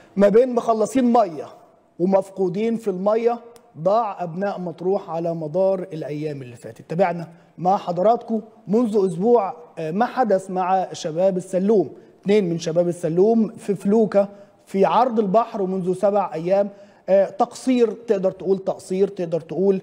ما بين مخلصين ميه ومفقودين في الميه ضاع ابناء مطروح على مدار الايام اللي فاتت تابعنا مع حضراتكم منذ اسبوع ما حدث مع شباب السلوم اثنين من شباب السلوم في فلوكه في عرض البحر ومنذ سبع ايام تقصير تقدر تقول تقصير تقدر تقول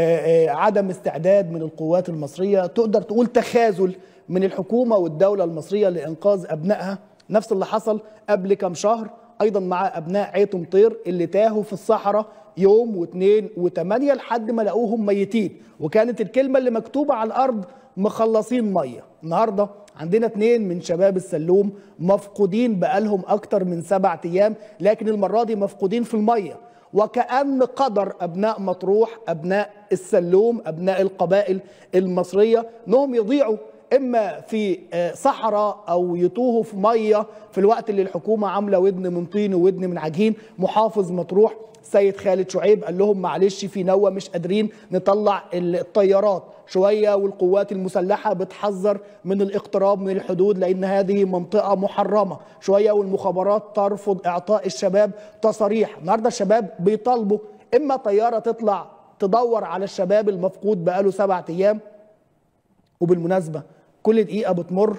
عدم استعداد من القوات المصريه تقدر تقول تخاذل من الحكومه والدوله المصريه لانقاذ ابنائها نفس اللي حصل قبل كام شهر ايضا مع ابناء عيتم طير اللي تاهوا في الصحراء يوم واثنين وثمانيه لحد ما لقوهم ميتين وكانت الكلمه اللي مكتوبه على الارض مخلصين ميه النهارده عندنا اثنين من شباب السلوم مفقودين بقالهم اكتر من سبعة ايام لكن المره دي مفقودين في الميه وكأن قدر أبناء مطروح أبناء السلوم أبناء القبائل المصرية أنهم يضيعوا إما في صحراء أو يتوهوا في مية في الوقت اللي الحكومة عاملة ودن من طين وودن من عجين محافظ مطروح سيد خالد شعيب قال لهم معلش في نوة مش قادرين نطلع الطيارات شوية والقوات المسلحة بتحذر من الاقتراب من الحدود لأن هذه منطقة محرمة شوية والمخابرات ترفض إعطاء الشباب تصاريح النهاردة الشباب بيطالبوا إما طيارة تطلع تدور على الشباب المفقود بقاله سبعة أيام وبالمناسبة كل دقيقة بتمر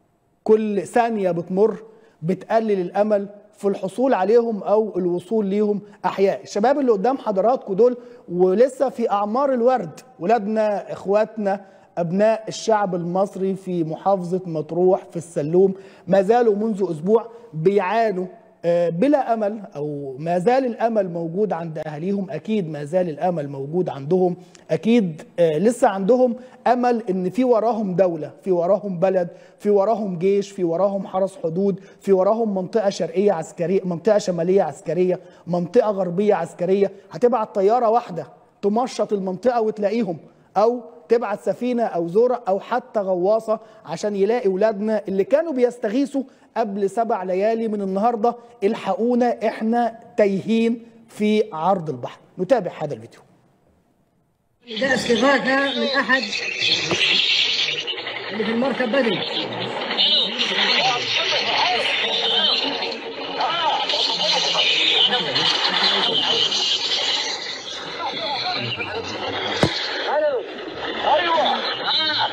كل ثانية بتمر بتقلل الأمل في الحصول عليهم او الوصول ليهم احياء الشباب اللي قدام حضراتكم دول ولسه في اعمار الورد ولادنا اخواتنا ابناء الشعب المصري في محافظه مطروح في السلوم ما زالوا منذ اسبوع بيعانوا بلا امل او ما زال الامل موجود عند اهاليهم اكيد ما زال الامل موجود عندهم اكيد لسه عندهم امل ان في وراهم دوله في وراهم بلد في وراهم جيش في وراهم حرس حدود في وراهم منطقه شرقيه عسكريه منطقه شماليه عسكريه منطقه غربيه عسكريه هتبعت طياره واحده تمشط المنطقه وتلاقيهم او تبعت سفينه او زوره او حتى غواصه عشان يلاقي ولادنا اللي كانوا بيستغيثوا قبل سبع ليالي من النهارده الحقونا احنا تايهين في عرض البحر نتابع هذا الفيديو ده استغاثه من احد اللي في المركب بدري الو ايوه اه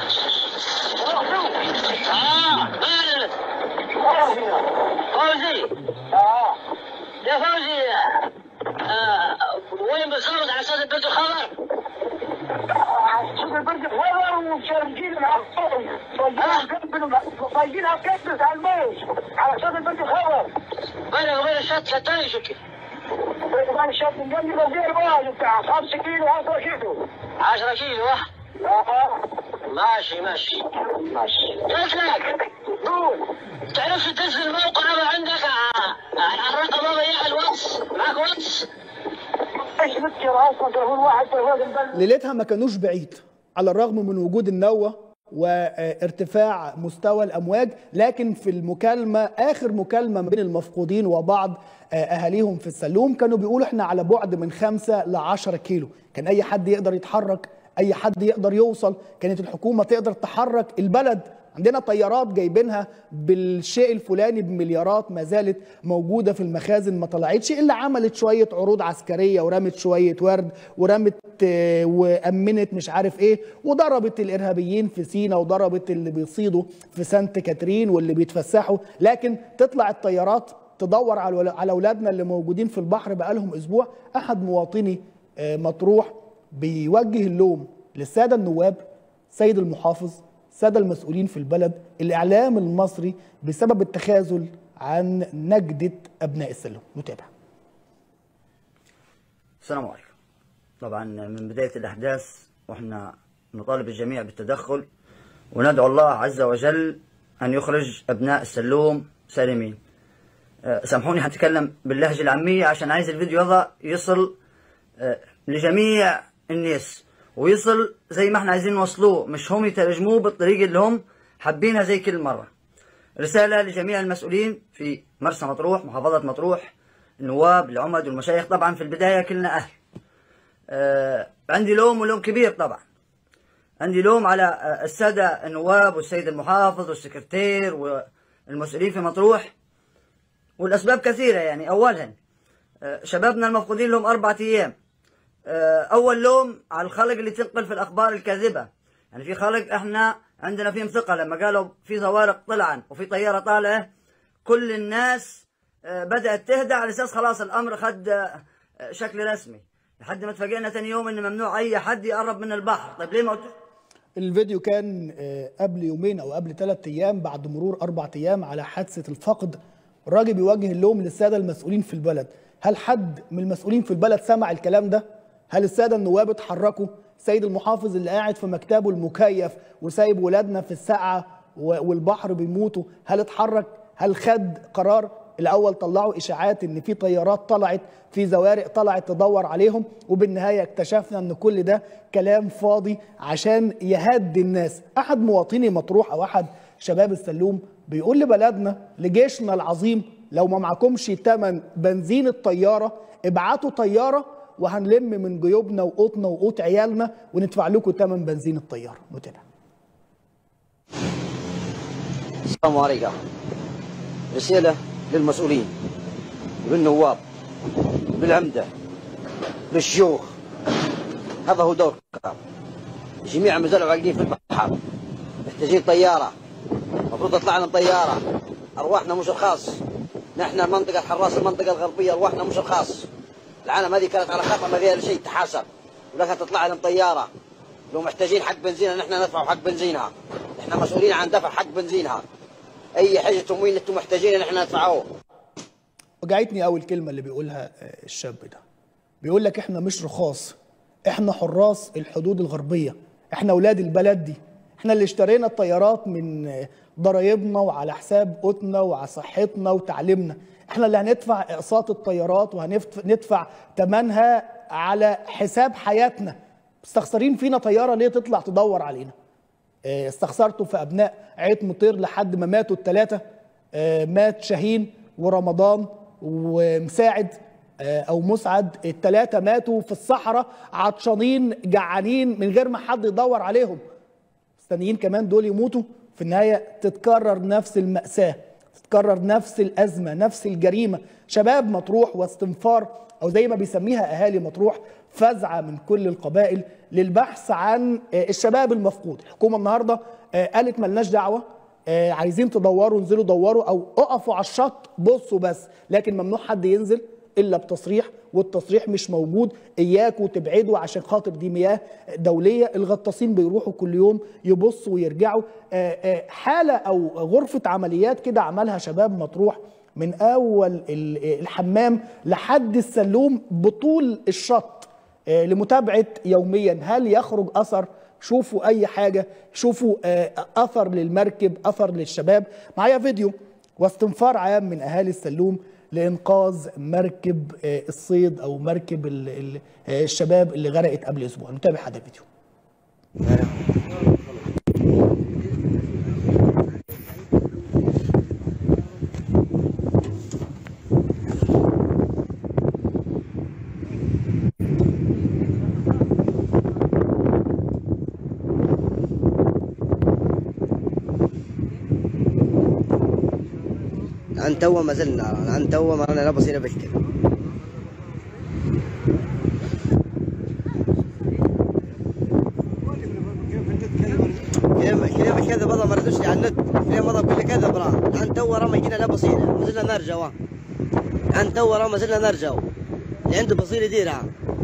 اه مال فوزي اه يا فوزي آه. وين بالضبط على اساس بدو خبر؟ شوف البرد خبر وشارجين العقل طايقين عكبس على الموج على اساس البرد خبر بينك وبين الشط ستاني شو كيف؟ طبعا الشط مجنب وزير واحد بتاع 5 كيلو 10 كيلو 10 كيلو واحد اه ماشي ماشي ماشي قلت لك قول تعرف تنزل الموقع هذا عندك آه، آه، الرقم هذا يا الواتس معك واتس ايش بتكر اصلا تليفون واحد تليفون البلد ليلتها ما كانوش بعيد على الرغم من وجود النوة وارتفاع مستوى الامواج لكن في المكالمه اخر مكالمه ما بين المفقودين وبعض اهاليهم في السلوم كانوا بيقولوا احنا على بعد من خمسة ل 10 كيلو كان اي حد يقدر يتحرك اي حد يقدر يوصل كانت الحكومه تقدر تحرك البلد عندنا طيارات جايبينها بالشيء الفلاني بمليارات ما زالت موجوده في المخازن ما طلعتش الا عملت شويه عروض عسكريه ورمت شويه ورد ورمت آه، وامنت مش عارف ايه وضربت الارهابيين في سينا وضربت اللي بيصيدوا في سانت كاترين واللي بيتفسحوا لكن تطلع الطيارات تدور على ول- على اولادنا اللي موجودين في البحر بقالهم اسبوع احد مواطني آه، مطروح بيوجه اللوم للساده النواب سيد المحافظ الساده المسؤولين في البلد الاعلام المصري بسبب التخاذل عن نجده ابناء السلم نتابع السلام عليكم طبعا من بداية الأحداث وإحنا نطالب الجميع بالتدخل وندعو الله عز وجل أن يخرج أبناء السلوم سالمين أه، سامحوني هتكلم باللهجة العامية عشان عايز الفيديو هذا يصل أه، لجميع الناس ويصل زي ما احنا عايزين نوصلوه مش هم يترجموه بالطريقة اللي هم حابينها زي كل مرة رسالة لجميع المسؤولين في مرسى مطروح محافظة مطروح النواب العمد والمشايخ طبعا في البداية كلنا أهل آه عندي لوم ولوم كبير طبعا عندي لوم على آه، السادة النواب والسيد المحافظ والسكرتير والمسؤولين في مطروح والأسباب كثيرة يعني أولا آه، شبابنا المفقودين لهم أربعة أيام آه، أول لوم على الخلق اللي تنقل في الأخبار الكاذبة يعني في خلق إحنا عندنا فيهم ثقة لما قالوا في زوارق طلعن وفي طيارة طالعة كل الناس آه، بدأت تهدى على أساس خلاص الأمر خد آه، شكل رسمي لحد ما اتفاجئنا ثاني يوم إن ممنوع أي حد يقرب من البحر طيب ليه ما قلت الفيديو كان آه، قبل يومين او قبل ثلاث ايام بعد مرور اربع ايام على حادثه الفقد الراجل بيوجه اللوم للساده المسؤولين في البلد هل حد من المسؤولين في البلد سمع الكلام ده هل الساده النواب اتحركوا سيد المحافظ اللي قاعد في مكتبه المكيف وسايب ولادنا في السقعه و- والبحر بيموتوا هل اتحرك هل خد قرار الاول طلعوا اشاعات ان في طيارات طلعت في زوارق طلعت تدور عليهم وبالنهايه اكتشفنا ان كل ده كلام فاضي عشان يهدي الناس احد مواطني مطروح او احد شباب السلوم بيقول لبلدنا لجيشنا العظيم لو ما معكمش تمن بنزين الطياره ابعتوا طياره وهنلم من جيوبنا وقوتنا وقوت عيالنا وندفع لكم تمن بنزين الطياره نتابع السلام عليكم رسالة للمسؤولين بالنواب بالعمدة بالشيوخ هذا هو دوركم جميع ما زالوا عاقدين في البحر محتاجين طيارة المفروض تطلع لنا طيارة أرواحنا مش رخاص نحن المنطقة حراس المنطقة الغربية أرواحنا مش رخاص العالم هذه كانت على خطر ما فيها شيء تحاسب ولكن تطلع لنا طيارة لو محتاجين حق بنزينها نحن ندفع حق بنزينها نحن مسؤولين عن دفع حق بنزينها اي حاجه تموين انتم محتاجينها نحن ندفعوه وجعتني قوي الكلمه اللي بيقولها آه، الشاب ده بيقول لك احنا مش رخاص احنا حراس الحدود الغربيه احنا اولاد البلد دي احنا اللي اشترينا الطيارات من آه، ضرايبنا وعلى حساب قوتنا وعلى صحتنا وتعليمنا احنا اللي هندفع اقساط الطيارات وهندفع ثمنها على حساب حياتنا مستخسرين فينا طياره ليه تطلع تدور علينا آه، استخسرتوا في ابناء عيط مطير لحد ما ماتوا الثلاثه مات شاهين ورمضان ومساعد آه، او مسعد الثلاثه ماتوا في الصحراء عطشانين جعانين من غير ما حد يدور عليهم مستنيين كمان دول يموتوا في النهايه تتكرر نفس الماساه تتكرر نفس الازمه نفس الجريمه شباب مطروح واستنفار او زي ما بيسميها اهالي مطروح فزعه من كل القبائل للبحث عن آه، الشباب المفقود الحكومه النهارده آه، قالت ملناش دعوه آه، عايزين تدوروا انزلوا دوروا او اقفوا على الشط بصوا بس لكن ممنوع حد ينزل الا بتصريح والتصريح مش موجود اياكوا تبعدوا عشان خاطر دي مياه دوليه الغطاسين بيروحوا كل يوم يبصوا ويرجعوا آه، آه، حاله او غرفه عمليات كده عملها شباب مطروح من اول ال- الحمام لحد السلوم بطول الشط آه، لمتابعه يوميا هل يخرج اثر شوفوا اي حاجه شوفوا آه، اثر للمركب اثر للشباب معايا فيديو واستنفار عام من اهالي السلوم لانقاذ مركب آه، الصيد او مركب ال- ال- آه، الشباب اللي غرقت قبل اسبوع نتابع هذا الفيديو عن توا ما زلنا عن توا ما رانا لا بصينا بالكل كلام كلام كذا بضا ما ردوش على النت كلام بضا كل كذا برا عن توا راه ما جينا لا بصينا ما زلنا نرجع عن توا راه ما زلنا نرجع اللي عنده بصير يديرها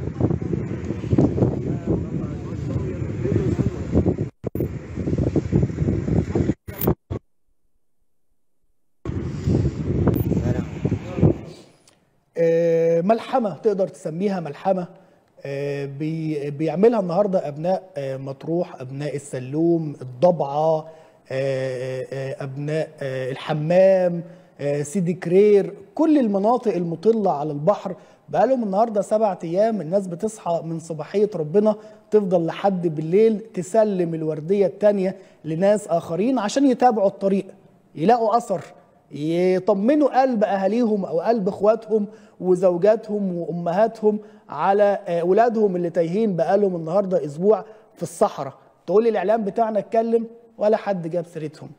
آه، ملحمه تقدر تسميها ملحمه آه، بي- بيعملها النهارده ابناء آه، مطروح ابناء السلوم الضبعه آه، آه، ابناء آه، الحمام آه، سيدي كرير كل المناطق المطله على البحر بقالهم النهارده سبعة ايام الناس بتصحى من صباحيه ربنا تفضل لحد بالليل تسلم الورديه الثانيه لناس اخرين عشان يتابعوا الطريق يلاقوا اثر يطمنوا قلب اهاليهم او قلب اخواتهم وزوجاتهم وامهاتهم على آه، اولادهم اللي تايهين بقالهم النهارده اسبوع في الصحراء تقول لي الاعلام بتاعنا اتكلم ولا حد جاب سيرتهم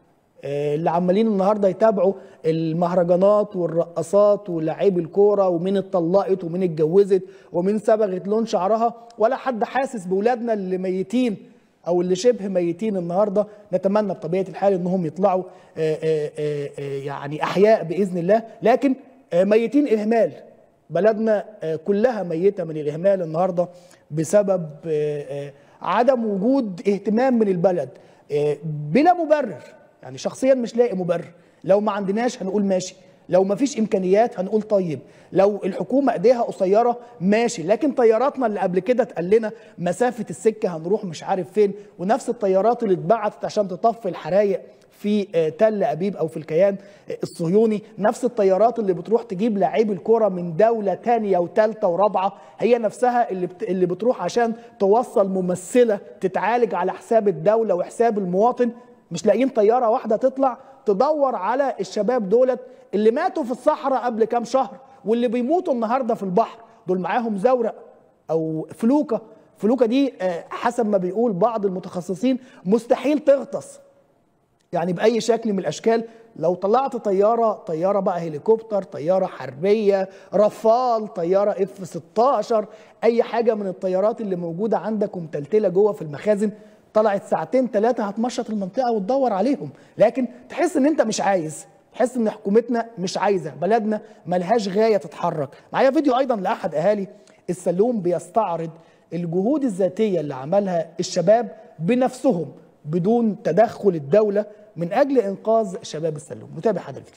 آه، اللي عمالين النهارده يتابعوا المهرجانات والرقصات ولاعيب الكوره ومين اتطلقت ومين اتجوزت ومين صبغت لون شعرها ولا حد حاسس باولادنا اللي ميتين او اللي شبه ميتين النهارده نتمنى بطبيعه الحال انهم يطلعوا آه، آه، آه، آه، يعني احياء باذن الله لكن آه، ميتين اهمال بلدنا آه، كلها ميته من الاهمال النهارده بسبب آه، آه، عدم وجود اهتمام من البلد آه، بلا مبرر يعني شخصيا مش لاقي مبرر لو ما عندناش هنقول ماشي لو ما فيش امكانيات هنقول طيب لو الحكومه ايديها قصيره ماشي لكن طياراتنا اللي قبل كده اتقال لنا مسافه السكه هنروح مش عارف فين ونفس الطيارات اللي اتبعتت عشان تطفي الحرايق في آه، تل ابيب او في الكيان آه، الصهيوني نفس الطيارات اللي بتروح تجيب لعيب الكره من دوله تانية وثالثه ورابعه هي نفسها اللي بت... اللي بتروح عشان توصل ممثله تتعالج على حساب الدوله وحساب المواطن مش لاقيين طياره واحده تطلع تدور على الشباب دولت اللي ماتوا في الصحراء قبل كام شهر واللي بيموتوا النهارده في البحر دول معاهم زورق او فلوكه فلوكه دي آه، حسب ما بيقول بعض المتخصصين مستحيل تغطس يعني باي شكل من الاشكال لو طلعت طياره طياره بقى هليكوبتر طياره حربيه رفال طياره اف 16 اي حاجه من الطيارات اللي موجوده عندك ومتلتله جوه في المخازن طلعت ساعتين ثلاثه هتمشط المنطقه وتدور عليهم لكن تحس ان انت مش عايز تحس ان حكومتنا مش عايزه بلدنا ملهاش غايه تتحرك معايا فيديو ايضا لاحد اهالي السلوم بيستعرض الجهود الذاتيه اللي عملها الشباب بنفسهم بدون تدخل الدوله من اجل انقاذ شباب السلوم نتابع هذا الفيديو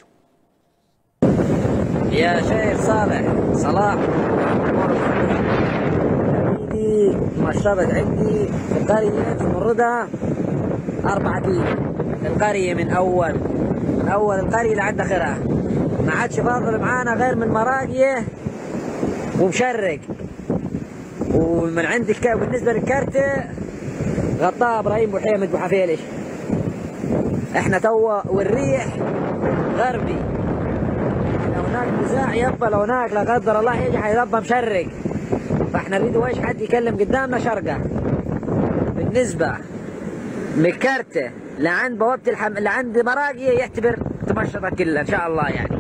يا شيخ صالح صلاح عندي مشربة عندي في القرية في مردة أربعة كيلو القرية من أول من أول القرية لعند آخرها ما عادش فاضل معانا غير من مراقية ومشرق ومن عند الك... بالنسبة للكارتة غطاها إبراهيم بوحيمد بوحفيلش احنا توا والريح غربي لو هناك نزاع يبقى لو هناك لا قدر الله يجي حيبقى مشرق فاحنا نريد ايش حد يكلم قدامنا شرقه بالنسبه لكارته لعند بوابه الحم... لعند مراقيه يعتبر تمشطه كلها ان شاء الله يعني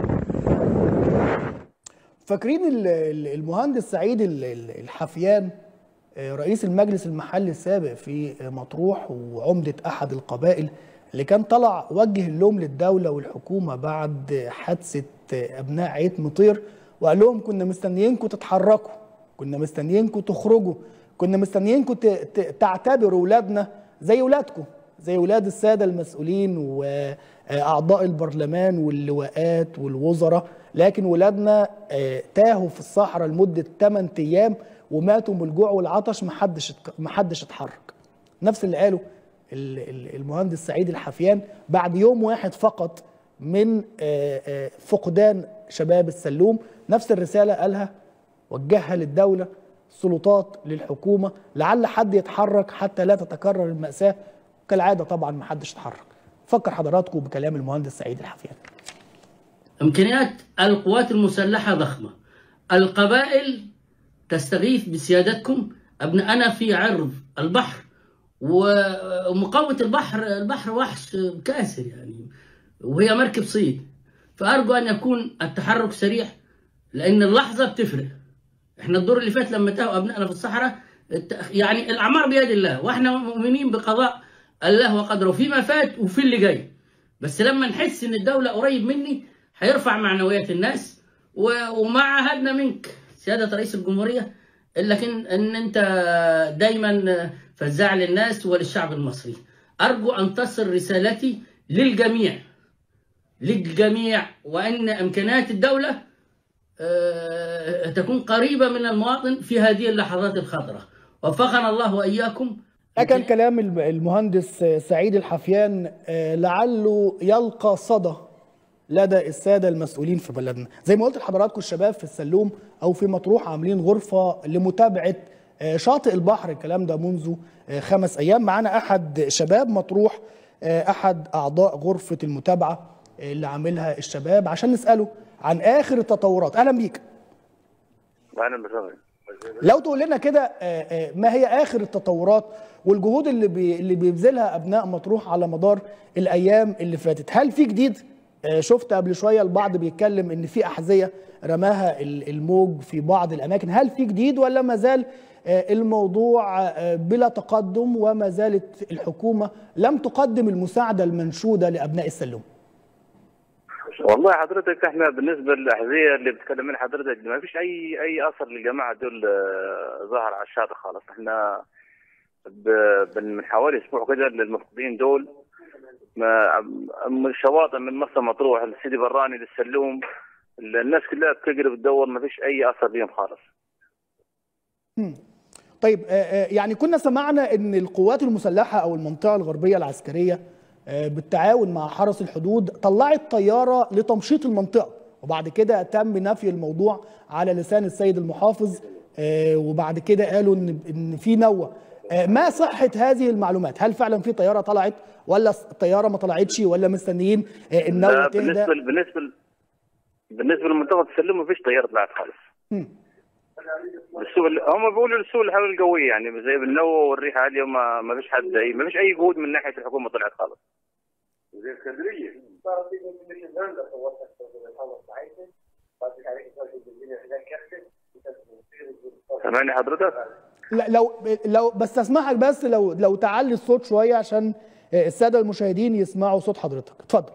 فاكرين ال- ال- المهندس سعيد ال- ال- الحفيان آه، رئيس المجلس المحلي السابق في آه، مطروح وعمدة أحد القبائل اللي كان طلع وجه اللوم للدولة والحكومة بعد حادثة آه، أبناء عيت مطير وقال لهم كنا مستنيينكم تتحركوا كنا مستنيينكم تخرجوا كنا مستنيينكم ت- ت- تعتبروا ولادنا زي ولادكم زي ولاد السادة المسؤولين وأعضاء البرلمان واللواءات والوزراء لكن ولادنا آه، تاهوا في الصحراء لمدة 8 أيام وماتوا من الجوع والعطش محدش اتك- محدش اتحرك نفس اللي قاله ال- ال- المهندس سعيد الحفيان بعد يوم واحد فقط من آه، آه، فقدان شباب السلوم نفس الرسالة قالها وجهها للدولة السلطات للحكومة لعل حد يتحرك حتى لا تتكرر المأساة كالعادة طبعا ما حدش اتحرك فكر حضراتكم بكلام المهندس سعيد الحفيان إمكانيات القوات المسلحة ضخمة القبائل تستغيث بسيادتكم أبناءنا في عرض البحر ومقاومة البحر البحر وحش كاسر يعني وهي مركب صيد فأرجو أن يكون التحرك سريع لأن اللحظة بتفرق احنا الدور اللي فات لما تاهوا أبنائنا في الصحراء الت- يعني الأعمار بيد الله وإحنا مؤمنين بقضاء الله وقدره فيما فات وفي اللي جاي بس لما نحس ان الدوله قريب مني هيرفع معنويات الناس و- وما عاهدنا منك سياده رئيس الجمهوريه لكن ان انت دايما فزاع للناس وللشعب المصري ارجو ان تصل رسالتي للجميع للجميع وان امكانيات الدوله آه، تكون قريبه من المواطن في هذه اللحظات الخطره وفقنا الله واياكم ده كان كلام الم- المهندس سعيد الحفيان آه، لعله يلقى صدى لدى السادة المسؤولين في بلدنا زي ما قلت لحضراتكم الشباب في السلوم أو في مطروح عاملين غرفة لمتابعة آه، شاطئ البحر الكلام ده منذ آه، خمس أيام معانا أحد شباب مطروح آه، أحد أعضاء غرفة المتابعة آه، اللي عاملها الشباب عشان نسأله عن آخر التطورات أهلا بيك اهلا بسهلا لو تقول لنا كده آه، آه، ما هي اخر التطورات والجهود اللي بي اللي بيبذلها ابناء مطروح على مدار الايام اللي فاتت هل في جديد آه، شفت قبل شويه البعض بيتكلم ان في احذيه رماها ال- الموج في بعض الاماكن هل في جديد ولا ما زال آه، الموضوع آه، بلا تقدم وما زالت الحكومه لم تقدم المساعده المنشوده لابناء السلوم والله حضرتك احنا بالنسبه للاحذيه اللي بتكلم منها حضرتك ما فيش اي اي اثر للجماعه دول آه، ظهر على الشاطئ خالص احنا ب- بن- من حوالي اسبوع كده للمفقودين دول ما من الشواطئ من مرسى مطروح لسيدي براني للسلوم الناس كلها بتجري بتدور ما فيش اي اثر ليهم خالص مم. طيب آه، آه، يعني كنا سمعنا ان القوات المسلحه او المنطقه الغربيه العسكريه آه، بالتعاون مع حرس الحدود طلعت طياره لتمشيط المنطقه وبعد كده تم نفي الموضوع على لسان السيد المحافظ آه، وبعد كده قالوا ان ان في نوه آه، ما صحه هذه المعلومات هل فعلا في طياره طلعت ولا الطياره ما طلعتش ولا مستنيين آه، النوه لا، تهدى بالنسبه بالنسبه بالنسبه لمنطقه السلوم ما فيش طياره طلعت خالص مم. السوق هم بيقولوا السوق الهواء القويه يعني زي بالنوى والريح عاليه ما ما فيش حد اي ما فيش اي جهود من ناحيه الحكومه طلعت خالص زي اسكندريه صار في من الهولندا صورت الحوض بتاعتنا بعد كده عليك الدنيا هناك كفت سامعني حضرتك؟ لا لو لو بس اسمحك بس لو لو تعلي الصوت شويه عشان آه، الساده المشاهدين يسمعوا صوت حضرتك اتفضل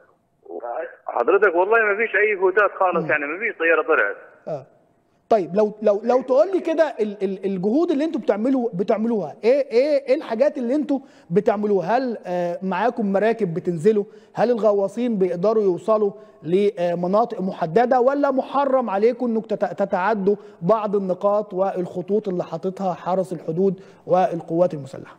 حضرتك والله ما فيش اي جهودات خالص يعني ما فيش طياره طلعت اه طيب لو لو لو تقول لي كده ال- ال- الجهود اللي انتوا بتعملوا بتعملوها ايه ايه ايه الحاجات اللي انتوا بتعملوها هل آه، معاكم مراكب بتنزلوا هل الغواصين بيقدروا يوصلوا لمناطق محدده ولا محرم عليكم انكم تت- تتعدوا بعض النقاط والخطوط اللي حاططها حرس الحدود والقوات المسلحه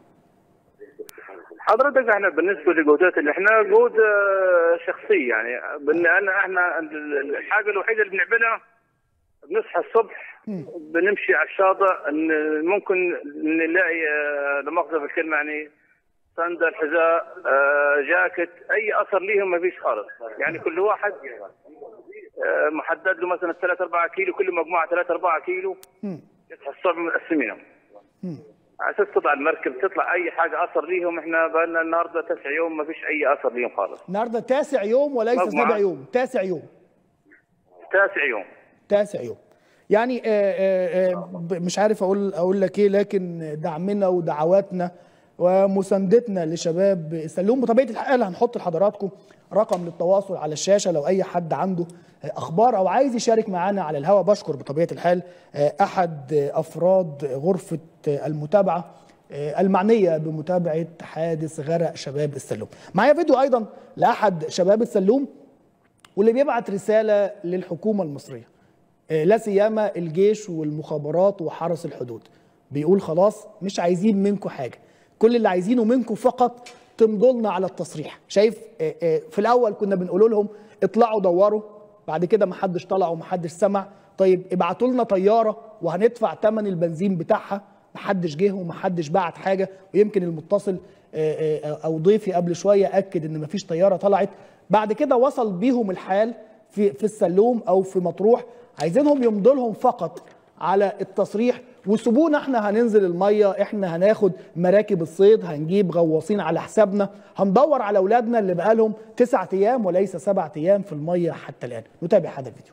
حضرتك احنا بالنسبه لجهودات اللي احنا جهود آه، شخصيه يعني بان انا احنا ال- الحاجه الوحيده اللي بنعملها بنصحى الصبح بنمشي على الشاطئ إن ممكن نلاقي آه، لا مؤاخذه في الكلمه يعني صندل حذاء آه، جاكيت اي اثر ليهم ما فيش خالص يعني كل واحد آه، محدد له مثلا 3 4 كيلو كل مجموعه 3 4 كيلو مم. يصحى الصبح مقسمينهم مم. على اساس تطلع المركب تطلع اي حاجه اثر ليهم احنا بقى لنا النهارده تسع يوم ما فيش اي اثر ليهم خالص النهارده تاسع يوم وليس مجموعة. سابع يوم تاسع يوم تاسع يوم تاسع يوم يعني آه، آه، آه، ب- مش عارف اقول اقول لك ايه لكن دعمنا ودعواتنا ومساندتنا لشباب السلوم بطبيعه الحال هنحط لحضراتكم رقم للتواصل على الشاشه لو اي حد عنده اخبار او عايز يشارك معانا على الهواء بشكر بطبيعه الحال آه، احد افراد غرفه المتابعه آه، المعنيه بمتابعه حادث غرق شباب السلوم معايا فيديو ايضا لاحد شباب السلوم واللي بيبعت رساله للحكومه المصريه آه، لا سيما الجيش والمخابرات وحرس الحدود بيقول خلاص مش عايزين منكم حاجه كل اللي عايزينه منكم فقط تمضوا لنا على التصريح شايف آه، آه، في الاول كنا بنقول لهم اطلعوا دوروا بعد كده ما حدش طلع وما حدش سمع طيب ابعتوا لنا طياره وهندفع ثمن البنزين بتاعها ما حدش جه وما حدش بعت حاجه ويمكن المتصل آه، آه، او ضيفي قبل شويه اكد ان مفيش طياره طلعت بعد كده وصل بيهم الحال في في السلوم او في مطروح عايزينهم يمضوا لهم فقط على التصريح وسيبونا احنا هننزل الميه احنا هناخد مراكب الصيد هنجيب غواصين على حسابنا هندور على اولادنا اللي بقالهم تسعة ايام وليس سبعة ايام في الميه حتى الان نتابع هذا الفيديو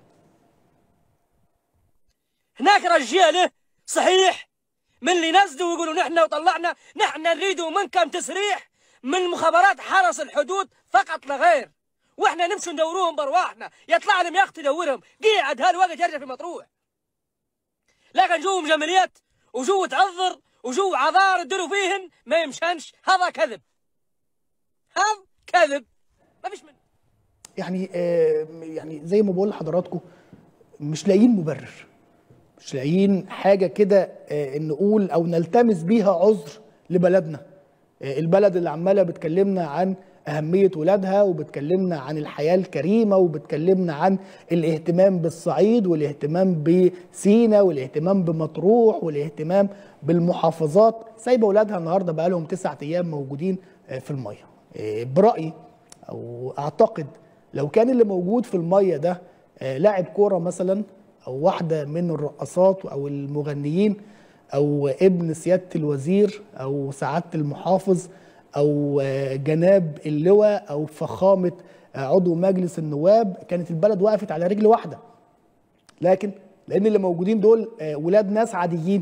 هناك رجاله صحيح من اللي نزلوا ويقولوا نحن وطلعنا نحن نريدوا منكم تسريح من مخابرات حرس الحدود فقط لا غير واحنا نمشوا ندوروهم برواحنا يطلع لهم يخت يدورهم قاعد هالوقت يرجع في مطروح لكن جوهم جماليات وجو تعذر وجو عذار يديروا فيهن ما يمشنش هذا كذب هذا كذب ما فيش منه يعني آه يعني زي ما بقول لحضراتكم مش لاقيين مبرر مش لاقيين حاجه كده آه نقول او نلتمس بيها عذر لبلدنا آه البلد اللي عماله بتكلمنا عن أهمية ولادها وبتكلمنا عن الحياة الكريمة وبتكلمنا عن الاهتمام بالصعيد والاهتمام بسينا والاهتمام بمطروح والاهتمام بالمحافظات سايبة ولادها النهاردة بقالهم تسعة أيام موجودين في المية برأيي أو أعتقد لو كان اللي موجود في المية ده لاعب كورة مثلا أو واحدة من الرقصات أو المغنيين او ابن سياده الوزير او سعاده المحافظ او آه، جناب اللواء او فخامه آه، عضو مجلس النواب كانت البلد وقفت على رجل واحده لكن لان اللي موجودين دول آه، ولاد ناس عاديين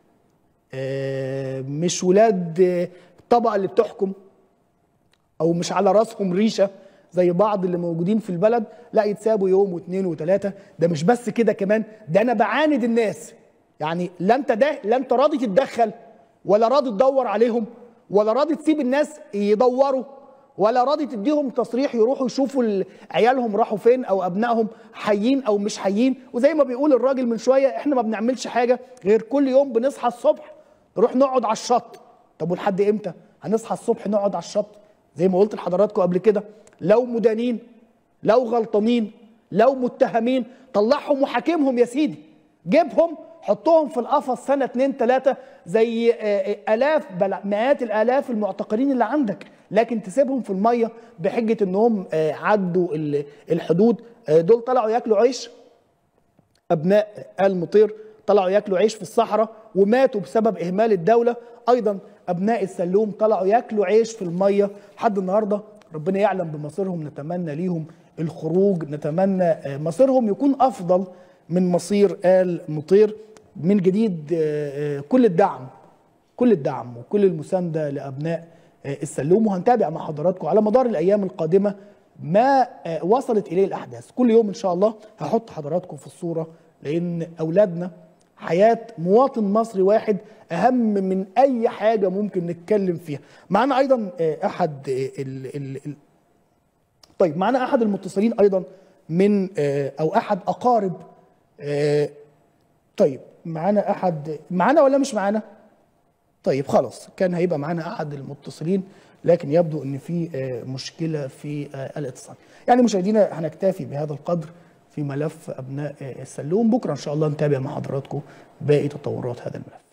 آه، مش ولاد آه، الطبقه اللي بتحكم او مش على راسهم ريشه زي بعض اللي موجودين في البلد لا يتسابوا يوم واثنين وثلاثه ده مش بس كده كمان ده انا بعاند الناس يعني لا انت ده لا انت راضي تتدخل ولا راضي تدور عليهم ولا راضي تسيب الناس يدوروا ولا راضي تديهم تصريح يروحوا يشوفوا ال- عيالهم راحوا فين او ابنائهم حيين او مش حيين وزي ما بيقول الراجل من شويه احنا ما بنعملش حاجه غير كل يوم بنصحى الصبح نروح نقعد على الشط طب ولحد امتى هنصحى الصبح نقعد على الشط زي ما قلت لحضراتكم قبل كده لو مدانين لو غلطانين لو متهمين طلعهم وحاكمهم يا سيدي جيبهم حطهم في القفص سنه اتنين تلاته زي آه، آه، الاف بل مئات الالاف المعتقلين اللي عندك لكن تسيبهم في الميه بحجه انهم آه، عدوا ال- الحدود آه، دول طلعوا ياكلوا عيش ابناء ال مطير طلعوا ياكلوا عيش في الصحراء وماتوا بسبب اهمال الدوله ايضا ابناء السلوم طلعوا ياكلوا عيش في الميه لحد النهارده ربنا يعلم بمصيرهم نتمنى ليهم الخروج نتمنى آه، مصيرهم يكون افضل من مصير ال مطير من جديد آه، آه، كل الدعم كل الدعم وكل المسانده لابناء آه، السلوم وهنتابع مع حضراتكم على مدار الايام القادمه ما آه، وصلت اليه الاحداث كل يوم ان شاء الله هحط حضراتكم في الصوره لان اولادنا حياه مواطن مصري واحد اهم من اي حاجه ممكن نتكلم فيها معانا ايضا آه، احد آه، ال ال ال طيب معانا احد المتصلين ايضا من آه، او احد اقارب آه، طيب معانا احد معانا ولا مش معانا طيب خلاص كان هيبقى معانا احد المتصلين لكن يبدو ان في آه، مشكله في آه، الاتصال يعني مشاهدينا هنكتفي بهذا القدر في ملف ابناء آه، السلوم بكره ان شاء الله نتابع مع حضراتكم باقي تطورات هذا الملف